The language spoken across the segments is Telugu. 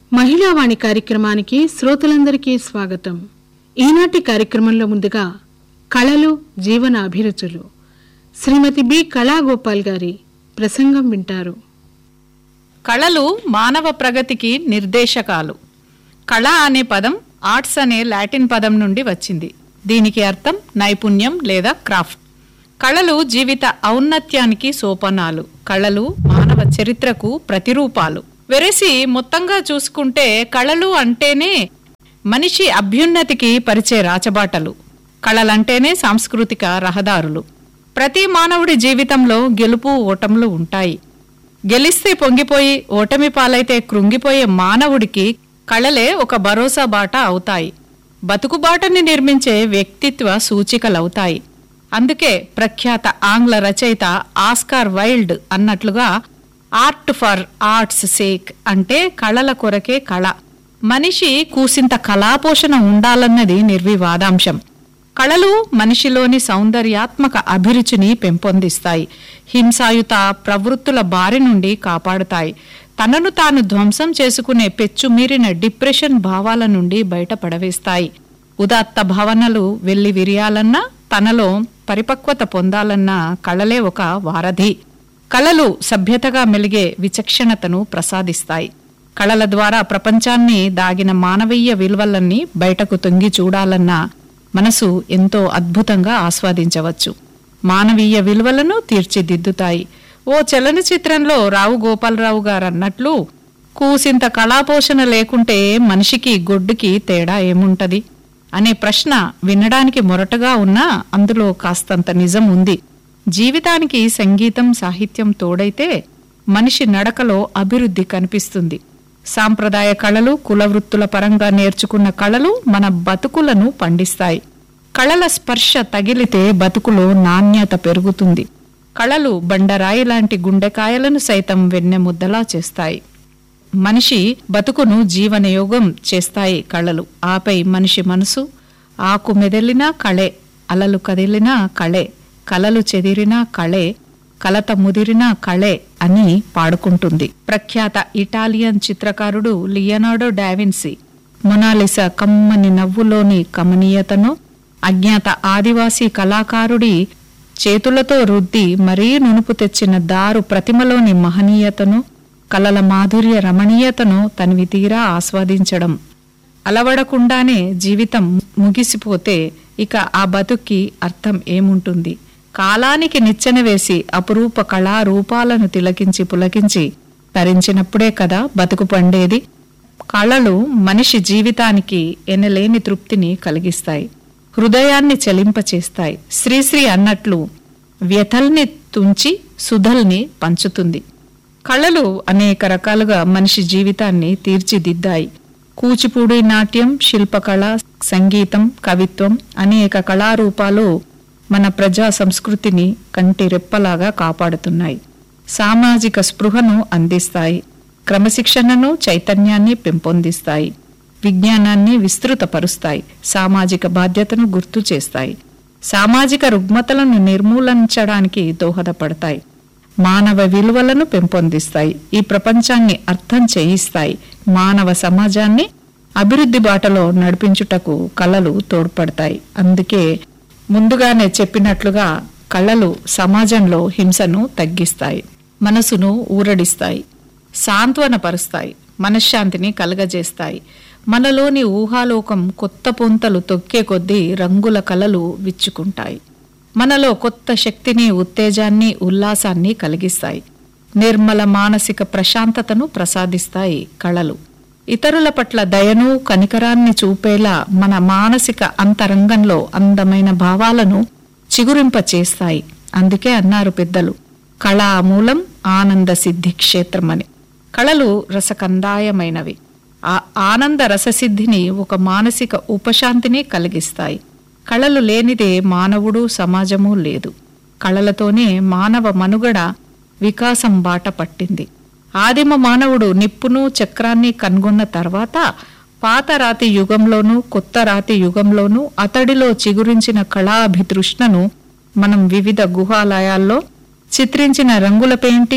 మహిళావాణి కార్యక్రమానికి శ్రోతలందరికీ స్వాగతం ఈనాటి కార్యక్రమంలో ముందుగా కళలు జీవన అభిరుచులు శ్రీమతి బి కళాగోపాల్ గారి ప్రసంగం వింటారు కళలు మానవ ప్రగతికి నిర్దేశకాలు కళ అనే పదం ఆర్ట్స్ అనే లాటిన్ పదం నుండి వచ్చింది దీనికి అర్థం నైపుణ్యం లేదా క్రాఫ్ట్ కళలు జీవిత ఔన్నత్యానికి సోపానాలు కళలు మానవ చరిత్రకు ప్రతిరూపాలు వెరసి మొత్తంగా చూసుకుంటే కళలు అంటేనే మనిషి అభ్యున్నతికి పరిచే రాచబాటలు కళలంటేనే సాంస్కృతిక రహదారులు ప్రతి మానవుడి జీవితంలో గెలుపు ఓటములు ఉంటాయి గెలిస్తే పొంగిపోయి ఓటమి పాలైతే కృంగిపోయే మానవుడికి కళలే ఒక భరోసా బాట అవుతాయి బతుకుబాటని నిర్మించే వ్యక్తిత్వ సూచికలవుతాయి అందుకే ప్రఖ్యాత ఆంగ్ల రచయిత ఆస్కార్ వైల్డ్ అన్నట్లుగా ఆర్ట్ ఫర్ ఆర్ట్స్ సేక్ అంటే కళల కొరకే కళ మనిషి కూసింత కళాపోషణ ఉండాలన్నది నిర్వివాదాంశం కళలు మనిషిలోని సౌందర్యాత్మక అభిరుచిని పెంపొందిస్తాయి హింసాయుత ప్రవృత్తుల బారి నుండి కాపాడుతాయి తనను తాను ధ్వంసం చేసుకునే పెచ్చుమీరిన డిప్రెషన్ భావాల నుండి బయటపడవేస్తాయి ఉదాత్త భావనలు వెళ్లి విరియాలన్నా తనలో పరిపక్వత పొందాలన్నా కళలే ఒక వారధి కళలు సభ్యతగా మెలిగే విచక్షణతను ప్రసాదిస్తాయి కళల ద్వారా ప్రపంచాన్ని దాగిన మానవీయ విలువలన్నీ బయటకు తొంగి చూడాలన్నా మనసు ఎంతో అద్భుతంగా ఆస్వాదించవచ్చు మానవీయ విలువలను తీర్చిదిద్దుతాయి ఓ చలనచిత్రంలో రావు గోపాలరావు గారు అన్నట్లు కూసింత కళాపోషణ లేకుంటే మనిషికి గొడ్డుకి తేడా ఏముంటది అనే ప్రశ్న వినడానికి మొరటగా ఉన్నా అందులో కాస్తంత నిజం ఉంది జీవితానికి సంగీతం సాహిత్యం తోడైతే మనిషి నడకలో అభివృద్ధి కనిపిస్తుంది సాంప్రదాయ కళలు కులవృత్తుల పరంగా నేర్చుకున్న కళలు మన బతుకులను పండిస్తాయి కళల స్పర్శ తగిలితే బతుకులో నాణ్యత పెరుగుతుంది కళలు బండరాయి లాంటి గుండెకాయలను సైతం వెన్నెముద్దలా చేస్తాయి మనిషి బతుకును జీవనయోగం చేస్తాయి కళలు ఆపై మనిషి మనసు ఆకు మెదలినా కళే అలలు కదిలినా కళే కలలు చెదిరినా కళే కలత ముదిరినా కళే అని పాడుకుంటుంది ప్రఖ్యాత ఇటాలియన్ చిత్రకారుడు లియనార్డో డావిన్సీ మొనాలిసా కమ్మని నవ్వులోని కమనీయతను అజ్ఞాత ఆదివాసీ కళాకారుడి చేతులతో రుద్ది మరీ నునుపు తెచ్చిన దారు ప్రతిమలోని మహనీయతను కలల మాధుర్య రమణీయతను తనివి తీరా ఆస్వాదించడం అలవడకుండానే జీవితం ముగిసిపోతే ఇక ఆ బతుక్కి అర్థం ఏముంటుంది కాలానికి నిచ్చెన వేసి అపురూప కళారూపాలను తిలకించి పులకించి తరించినప్పుడే కదా బతుకు పండేది కళలు మనిషి జీవితానికి ఎనలేని తృప్తిని కలిగిస్తాయి హృదయాన్ని చలింపచేస్తాయి శ్రీశ్రీ అన్నట్లు వ్యథల్ని తుంచి సుధల్ని పంచుతుంది కళలు అనేక రకాలుగా మనిషి జీవితాన్ని తీర్చిదిద్దాయి కూచిపూడి నాట్యం శిల్పకళ సంగీతం కవిత్వం అనేక కళారూపాలు మన ప్రజా సంస్కృతిని కంటి రెప్పలాగా కాపాడుతున్నాయి సామాజిక స్పృహను అందిస్తాయి క్రమశిక్షణను చైతన్యాన్ని పెంపొందిస్తాయి విజ్ఞానాన్ని విస్తృతపరుస్తాయి సామాజిక బాధ్యతను గుర్తు చేస్తాయి సామాజిక రుగ్మతలను నిర్మూలించడానికి దోహదపడతాయి మానవ విలువలను పెంపొందిస్తాయి ఈ ప్రపంచాన్ని అర్థం చేయిస్తాయి మానవ సమాజాన్ని అభివృద్ధి బాటలో నడిపించుటకు కళలు తోడ్పడతాయి అందుకే ముందుగానే చెప్పినట్లుగా కళలు సమాజంలో హింసను తగ్గిస్తాయి మనసును ఊరడిస్తాయి సాంత్వనపరుస్తాయి మనశ్శాంతిని కలగజేస్తాయి మనలోని ఊహాలోకం కొత్త పొంతలు తొక్కే కొద్దీ రంగుల కలలు విచ్చుకుంటాయి మనలో కొత్త శక్తిని ఉత్తేజాన్ని ఉల్లాసాన్ని కలిగిస్తాయి నిర్మల మానసిక ప్రశాంతతను ప్రసాదిస్తాయి కళలు ఇతరుల పట్ల దయను కనికరాన్ని చూపేలా మన మానసిక అంతరంగంలో అందమైన భావాలను చిగురింపచేస్తాయి అందుకే అన్నారు పెద్దలు కళా మూలం ఆనంద సిద్ధి క్షేత్రమని కళలు రసకందాయమైనవి ఆ ఆనంద రససిద్ధిని ఒక మానసిక ఉపశాంతిని కలిగిస్తాయి కళలు లేనిదే మానవుడు సమాజము లేదు కళలతోనే మానవ మనుగడ వికాసం బాట పట్టింది ఆదిమ మానవుడు నిప్పును చక్రాన్ని కనుగొన్న తర్వాత పాత రాతి యుగంలోనూ కొత్త రాతి యుగంలోనూ అతడిలో చిగురించిన కళాభితృష్ణను మనం వివిధ గుహాలయాల్లో చిత్రించిన రంగుల పెయింటింగ్స్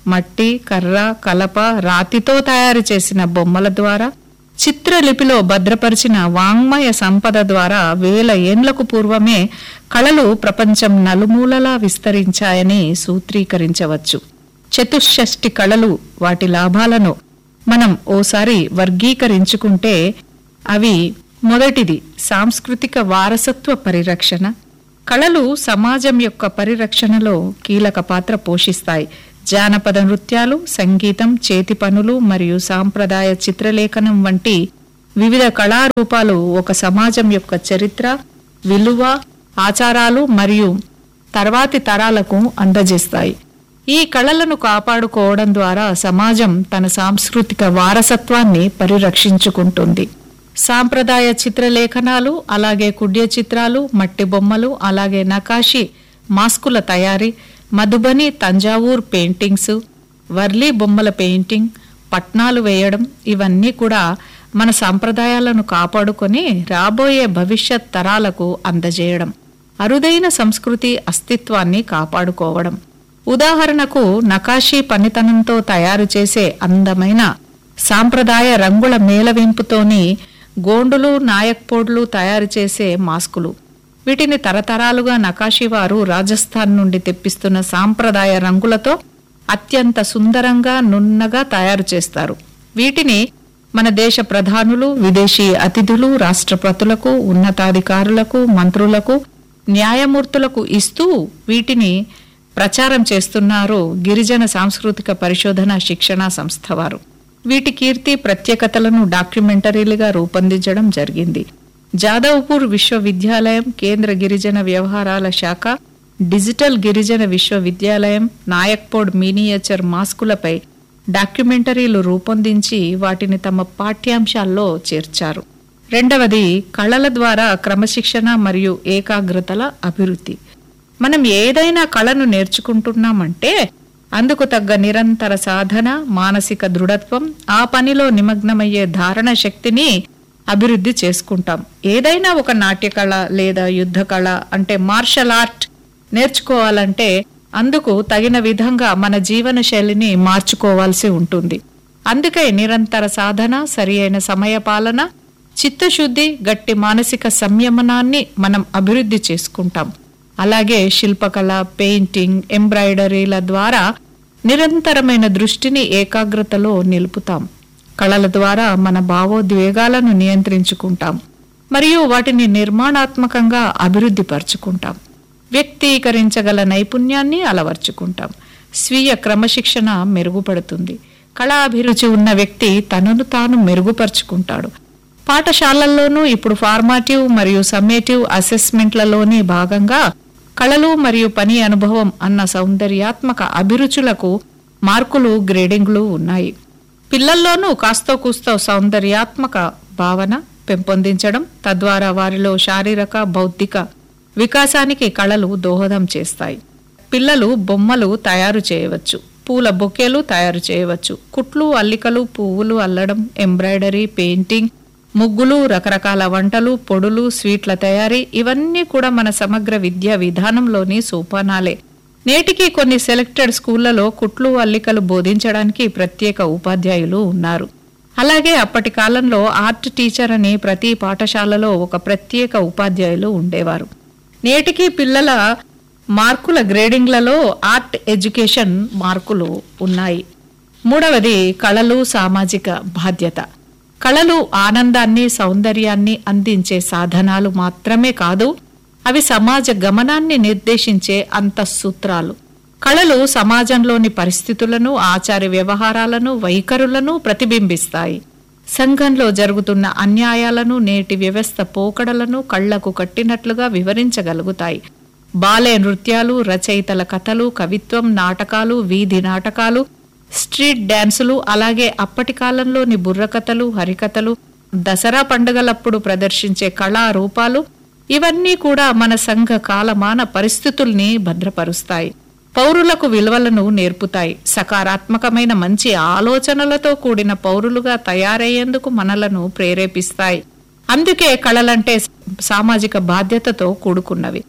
మట్టి కర్ర కలప రాతితో తయారు చేసిన బొమ్మల ద్వారా చిత్రలిపిలో భద్రపరిచిన వాంగ్మయ సంపద ద్వారా వేల ఏండ్లకు పూర్వమే కళలు ప్రపంచం నలుమూలలా విస్తరించాయని సూత్రీకరించవచ్చు చతుషష్టి కళలు వాటి లాభాలను మనం ఓసారి వర్గీకరించుకుంటే అవి మొదటిది సాంస్కృతిక వారసత్వ పరిరక్షణ కళలు సమాజం యొక్క పరిరక్షణలో కీలక పాత్ర పోషిస్తాయి జానపద నృత్యాలు సంగీతం చేతి పనులు మరియు సాంప్రదాయ చిత్రలేఖనం వంటి వివిధ కళారూపాలు ఒక సమాజం యొక్క చరిత్ర విలువ ఆచారాలు మరియు తర్వాతి తరాలకు అందజేస్తాయి ఈ కళలను కాపాడుకోవడం ద్వారా సమాజం తన సాంస్కృతిక వారసత్వాన్ని పరిరక్షించుకుంటుంది సాంప్రదాయ చిత్రలేఖనాలు అలాగే కుడ్య చిత్రాలు మట్టి బొమ్మలు అలాగే నకాషి మాస్కుల తయారీ మధుబని తంజావూర్ పెయింటింగ్స్ వర్లీ బొమ్మల పెయింటింగ్ పట్నాలు వేయడం ఇవన్నీ కూడా మన సాంప్రదాయాలను కాపాడుకొని రాబోయే భవిష్యత్ తరాలకు అందజేయడం అరుదైన సంస్కృతి అస్తిత్వాన్ని కాపాడుకోవడం ఉదాహరణకు నకాషీ పనితనంతో తయారు చేసే అందమైన సాంప్రదాయ రంగుల మేళవింపుతోని గోండులు నాయక్పోడ్లు తయారు చేసే మాస్కులు వీటిని తరతరాలుగా నకాషీ వారు రాజస్థాన్ నుండి తెప్పిస్తున్న సాంప్రదాయ రంగులతో అత్యంత సుందరంగా నున్నగా తయారు చేస్తారు వీటిని మన దేశ ప్రధానులు విదేశీ అతిథులు రాష్ట్రపతులకు ఉన్నతాధికారులకు మంత్రులకు న్యాయమూర్తులకు ఇస్తూ వీటిని ప్రచారం చేస్తున్నారు గిరిజన సాంస్కృతిక పరిశోధన శిక్షణ సంస్థ వారు వీటి కీర్తి ప్రత్యేకతలను డాక్యుమెంటరీలుగా రూపొందించడం జరిగింది జాదవ్పూర్ విశ్వవిద్యాలయం కేంద్ర గిరిజన వ్యవహారాల శాఖ డిజిటల్ గిరిజన విశ్వవిద్యాలయం నాయక్పోడ్ మినియేచర్ మాస్కులపై డాక్యుమెంటరీలు రూపొందించి వాటిని తమ పాఠ్యాంశాల్లో చేర్చారు రెండవది కళల ద్వారా క్రమశిక్షణ మరియు ఏకాగ్రతల అభివృద్ధి మనం ఏదైనా కళను నేర్చుకుంటున్నామంటే అందుకు తగ్గ నిరంతర సాధన మానసిక దృఢత్వం ఆ పనిలో నిమగ్నమయ్యే ధారణ శక్తిని అభివృద్ధి చేసుకుంటాం ఏదైనా ఒక నాట్య కళ లేదా యుద్ధ కళ అంటే మార్షల్ ఆర్ట్ నేర్చుకోవాలంటే అందుకు తగిన విధంగా మన జీవన శైలిని మార్చుకోవాల్సి ఉంటుంది అందుకే నిరంతర సాధన సరి అయిన సమయపాలన చిత్తశుద్ధి గట్టి మానసిక సంయమనాన్ని మనం అభివృద్ధి చేసుకుంటాం అలాగే శిల్పకళ పెయింటింగ్ ఎంబ్రాయిడరీల ద్వారా నిరంతరమైన దృష్టిని ఏకాగ్రతలో నిలుపుతాం కళల ద్వారా మన భావోద్వేగాలను నియంత్రించుకుంటాం మరియు వాటిని నిర్మాణాత్మకంగా అభివృద్ధి పరుచుకుంటాం వ్యక్తీకరించగల నైపుణ్యాన్ని అలవర్చుకుంటాం స్వీయ క్రమశిక్షణ మెరుగుపడుతుంది కళాభిరుచి ఉన్న వ్యక్తి తనను తాను మెరుగుపరుచుకుంటాడు పాఠశాలల్లోనూ ఇప్పుడు ఫార్మాటివ్ మరియు సమ్మేటివ్ అసెస్మెంట్లలోని భాగంగా కళలు మరియు పని అనుభవం అన్న సౌందర్యాత్మక అభిరుచులకు మార్కులు గ్రేడింగ్లు ఉన్నాయి పిల్లల్లోనూ కాస్తో కూస్తో సౌందర్యాత్మక భావన పెంపొందించడం తద్వారా వారిలో శారీరక బౌద్ధిక వికాసానికి కళలు దోహదం చేస్తాయి పిల్లలు బొమ్మలు తయారు చేయవచ్చు పూల బొకేలు తయారు చేయవచ్చు కుట్లు అల్లికలు పువ్వులు అల్లడం ఎంబ్రాయిడరీ పెయింటింగ్ ముగ్గులు రకరకాల వంటలు పొడులు స్వీట్ల తయారీ ఇవన్నీ కూడా మన సమగ్ర విద్యా విధానంలోని సోపానాలే నేటికి కొన్ని సెలెక్టెడ్ స్కూళ్లలో కుట్లు అల్లికలు బోధించడానికి ప్రత్యేక ఉపాధ్యాయులు ఉన్నారు అలాగే అప్పటి కాలంలో ఆర్ట్ టీచర్ అని ప్రతి పాఠశాలలో ఒక ప్రత్యేక ఉపాధ్యాయులు ఉండేవారు నేటికి పిల్లల మార్కుల గ్రేడింగ్లలో ఆర్ట్ ఎడ్యుకేషన్ మార్కులు ఉన్నాయి మూడవది కళలు సామాజిక బాధ్యత కళలు ఆనందాన్ని సౌందర్యాన్ని అందించే సాధనాలు మాత్రమే కాదు అవి సమాజ గమనాన్ని నిర్దేశించే అంతఃసూత్రాలు కళలు సమాజంలోని పరిస్థితులను ఆచార వ్యవహారాలను వైఖరులను ప్రతిబింబిస్తాయి సంఘంలో జరుగుతున్న అన్యాయాలను నేటి వ్యవస్థ పోకడలను కళ్లకు కట్టినట్లుగా వివరించగలుగుతాయి బాలే నృత్యాలు రచయితల కథలు కవిత్వం నాటకాలు వీధి నాటకాలు స్ట్రీట్ డ్యాన్సులు అలాగే అప్పటి కాలంలోని బుర్రకథలు హరికథలు దసరా పండుగలప్పుడు ప్రదర్శించే కళారూపాలు ఇవన్నీ కూడా మన సంఘ కాలమాన పరిస్థితుల్ని భద్రపరుస్తాయి పౌరులకు విలువలను నేర్పుతాయి సకారాత్మకమైన మంచి ఆలోచనలతో కూడిన పౌరులుగా తయారయ్యేందుకు మనలను ప్రేరేపిస్తాయి అందుకే కళలంటే సామాజిక బాధ్యతతో కూడుకున్నవి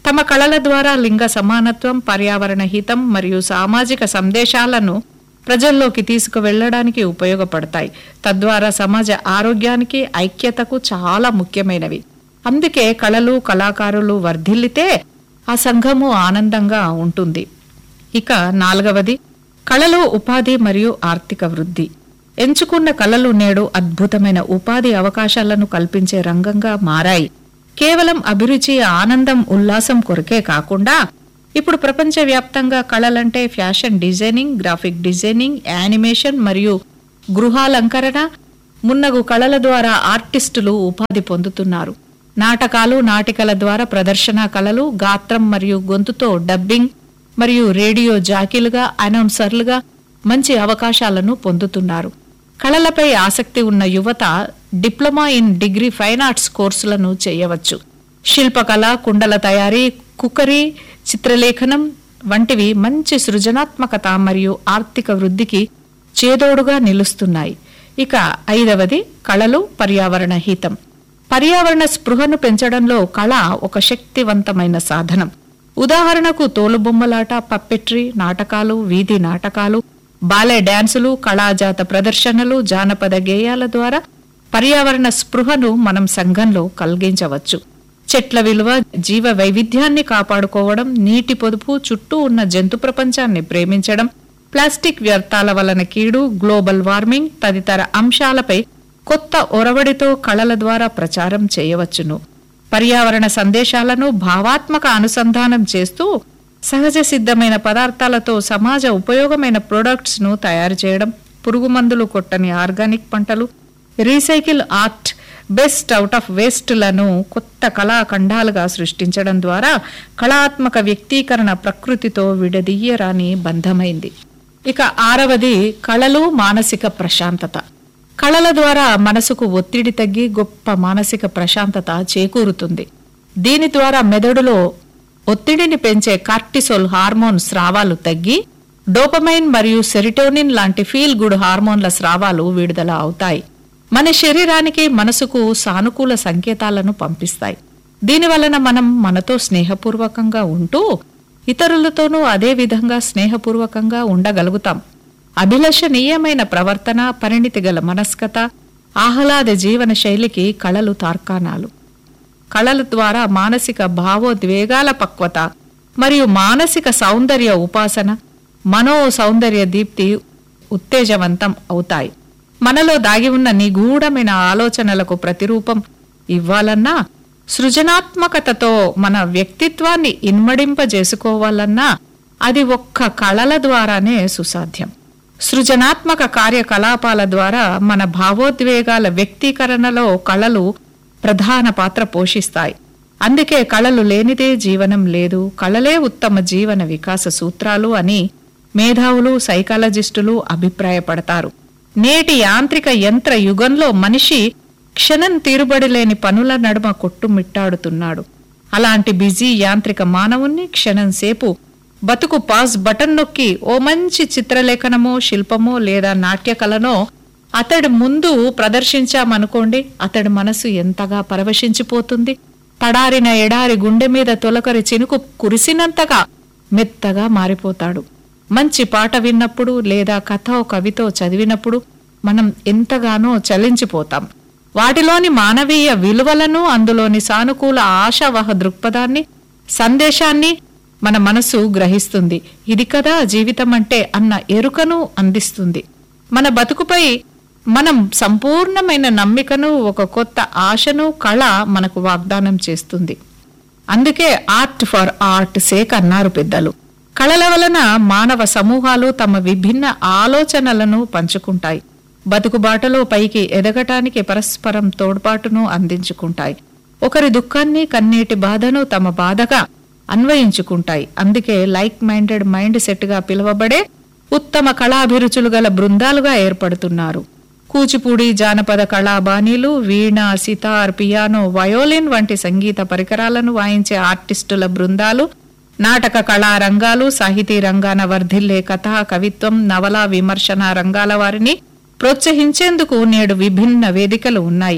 తమ కళల ద్వారా లింగ సమానత్వం పర్యావరణ హితం మరియు సామాజిక సందేశాలను ప్రజల్లోకి తీసుకువెళ్ళడానికి ఉపయోగపడతాయి తద్వారా సమాజ ఆరోగ్యానికి ఐక్యతకు చాలా ముఖ్యమైనవి అందుకే కళలు కళాకారులు వర్ధిల్లితే ఆ సంఘము ఆనందంగా ఉంటుంది ఇక నాలుగవది కళలు ఉపాధి మరియు ఆర్థిక వృద్ధి ఎంచుకున్న కళలు నేడు అద్భుతమైన ఉపాధి అవకాశాలను కల్పించే రంగంగా మారాయి కేవలం అభిరుచి ఆనందం ఉల్లాసం కొరకే కాకుండా ఇప్పుడు ప్రపంచవ్యాప్తంగా కళలంటే fashion designing graphic designing animation మరియు గృహాలంకరణ మున్నగు కళల ద్వారా ఆర్టిస్టులు ఉపాధి పొందుతున్నారు నాటకాలు నాటికల ద్వారా ప్రదర్శన కళలు గాత్రం మరియు గొంతుతో డబ్బింగ్ మరియు రేడియో జాకీలుగా అనౌన్సర్లుగా మంచి అవకాశాలను పొందుతున్నారు కళలపై ఆసక్తి ఉన్న యువత diploma in degree fine arts కోర్సులను చేయవచ్చు శిల్పకళ కుండల తయారీ కుకరీ చిత్రలేఖనం వంటివి మంచి సృజనాత్మకత మరియు ఆర్థిక వృద్ధికి చేదోడుగా నిలుస్తున్నాయి ఇక ఐదవది కళలు పర్యావరణ హితం పర్యావరణ స్పృహను పెంచడంలో కళ ఒక శక్తివంతమైన సాధనం ఉదాహరణకు తోలుబొమ్మలాట పప్పెట్రీ నాటకాలు వీధి నాటకాలు బాలే డాన్సులు కళాజాత ప్రదర్శనలు జానపద గేయాల ద్వారా పర్యావరణ స్పృహను మనం సంఘంలో కలిగించవచ్చు చెట్ల విలువ జీవ వైవిధ్యాన్ని కాపాడుకోవడం నీటి పొదుపు చుట్టూ ఉన్న జంతు ప్రపంచాన్ని ప్రేమించడం ప్లాస్టిక్ వ్యర్థాల వలన కీడు గ్లోబల్ వార్మింగ్ తదితర అంశాలపై కొత్త ఒరవడితో కళల ద్వారా ప్రచారం చేయవచ్చును పర్యావరణ సందేశాలను భావాత్మక అనుసంధానం చేస్తూ సహజ సిద్ధమైన పదార్థాలతో సమాజ ఉపయోగమైన ప్రొడక్ట్స్ ను తయారు చేయడం పురుగు మందులు కొట్టని ఆర్గానిక్ పంటలు recycle art best out of వేస్ట్లను కొత్త కళాఖండాలుగా సృష్టించడం ద్వారా కళాత్మక వ్యక్తీకరణ ప్రకృతితో విడదీయరాని బంధమైంది ఇక ఆరవది కళలు మానసిక ప్రశాంతత కళల ద్వారా మనసుకు ఒత్తిడి తగ్గి గొప్ప మానసిక ప్రశాంతత చేకూరుతుంది దీని ద్వారా మెదడులో ఒత్తిడిని పెంచే కార్టిసోల్ హార్మోన్ స్రావాలు తగ్గి డోపమైన్ మరియు సెరిటోనిన్ లాంటి ఫీల్ గుడ్ హార్మోన్ల స్రావాలు విడుదల అవుతాయి మన శరీరానికి మనసుకు సానుకూల సంకేతాలను పంపిస్తాయి దీని వలన మనం మనతో స్నేహపూర్వకంగా ఉంటూ ఇతరులతోనూ అదే విధంగా స్నేహపూర్వకంగా ఉండగలుగుతాం అభిలషణీయమైన ప్రవర్తన పరిణితి గల మనస్కత ఆహ్లాద జీవన శైలికి కళలు తార్కాణాలు కళల ద్వారా మానసిక భావోద్వేగాల పక్వత మరియు మానసిక సౌందర్య ఉపాసన మనో సౌందర్య దీప్తి ఉత్తేజవంతం అవుతాయి మనలో దాగి ఉన్న నిగూఢమైన ఆలోచనలకు ప్రతిరూపం ఇవ్వాలన్నా సృజనాత్మకతతో మన వ్యక్తిత్వాన్ని ఇన్మడింపజేసుకోవాలన్నా అది ఒక్క కళల ద్వారానే సుసాధ్యం సృజనాత్మక కార్యకలాపాల ద్వారా మన భావోద్వేగాల వ్యక్తీకరణలో కళలు ప్రధాన పాత్ర పోషిస్తాయి అందుకే కళలు లేనిదే జీవనం లేదు కళలే ఉత్తమ జీవన వికాస సూత్రాలు అని మేధావులు సైకాలజిస్టులు అభిప్రాయపడతారు నేటి యాంత్రిక యంత్ర యుగంలో మనిషి క్షణం తీరుబడి లేని పనుల నడుమ కొట్టుమిట్టాడుతున్నాడు అలాంటి బిజీ యాంత్రిక మానవుణ్ణి క్షణం సేపు బతుకు పాస్ బటన్ నొక్కి ఓ మంచి చిత్రలేఖనమో శిల్పమో లేదా నాట్యకళనో అతడి ముందు ప్రదర్శించామనుకోండి అతడి మనసు ఎంతగా పరవశించిపోతుంది తడారిన ఎడారి గుండె మీద తొలకరి చినుకు కురిసినంతగా మెత్తగా మారిపోతాడు మంచి పాట విన్నప్పుడు లేదా కథ కవితో చదివినప్పుడు మనం ఎంతగానో చలించిపోతాం వాటిలోని మానవీయ విలువలను అందులోని సానుకూల ఆశావహ దృక్పథాన్ని సందేశాన్ని మన మనసు గ్రహిస్తుంది ఇది కదా జీవితం అంటే అన్న ఎరుకను అందిస్తుంది మన బతుకుపై మనం సంపూర్ణమైన నమ్మికను ఒక కొత్త ఆశను కళ మనకు వాగ్దానం చేస్తుంది అందుకే ఆర్ట్ ఫర్ ఆర్ట్ సేక్ అన్నారు పెద్దలు కళల వలన మానవ సమూహాలు తమ విభిన్న ఆలోచనలను పంచుకుంటాయి బతుకుబాటలో పైకి ఎదగటానికి పరస్పరం తోడ్పాటును అందించుకుంటాయి ఒకరి దుఃఖాన్ని కన్నీటి బాధను తమ బాధగా అన్వయించుకుంటాయి అందుకే లైక్ మైండెడ్ మైండ్ సెట్గా పిలువబడే ఉత్తమ కళాభిరుచులు గల బృందాలుగా ఏర్పడుతున్నారు కూచిపూడి జానపద కళాబాణీలు వీణ సితార్ పియానో వయోలిన్ వంటి సంగీత పరికరాలను వాయించే ఆర్టిస్టుల బృందాలు నాటక కళా రంగాలు సాహితీ రంగాన వర్ధిల్లే కథ కవిత్వం నవల విమర్శన రంగాల వారిని ప్రోత్సహించేందుకు నేడు విభిన్న వేదికలు ఉన్నాయి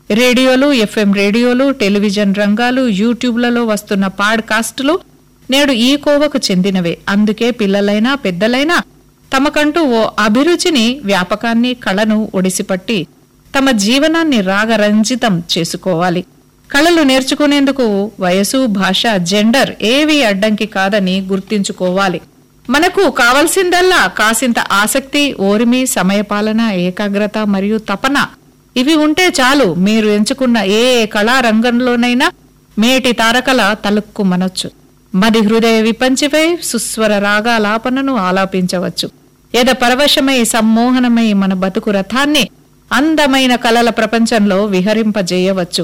రేడియోలు ఎఫ్ఎం రేడియోలు టెలివిజన్ రంగాలు యూట్యూబ్లలో వస్తున్న పాడ్కాస్టులు నేడు ఈ కోవకు చెందినవే అందుకే పిల్లలైనా పెద్దలైనా తమకంటూ ఓ అభిరుచిని వ్యాపకాన్ని కళను ఒడిసిపట్టి తమ జీవనాన్ని రాగరంజితం చేసుకోవాలి కళలు నేర్చుకునేందుకు వయసు భాష జెండర్ ఏవి అడ్డంకి కాదని గుర్తించుకోవాలి మనకు కావలసిందల్లా కాసింత ఆసక్తి ఓరిమి సమయపాలన ఏకాగ్రత మరియు తపన ఇవి ఉంటే చాలు మీరు ఎంచుకున్న ఏ ఏ కళారంగంలోనైనా మేటి తారకల తలుక్కు మనొచ్చు మది హృదయ విపంచిపై సుస్వర రాగాలాపనను ఆలాపించవచ్చు ఎద పరవశమై సమ్మోహనమై మన బతుకు రథాన్ని అందమైన కలల ప్రపంచంలో విహరింపజేయవచ్చు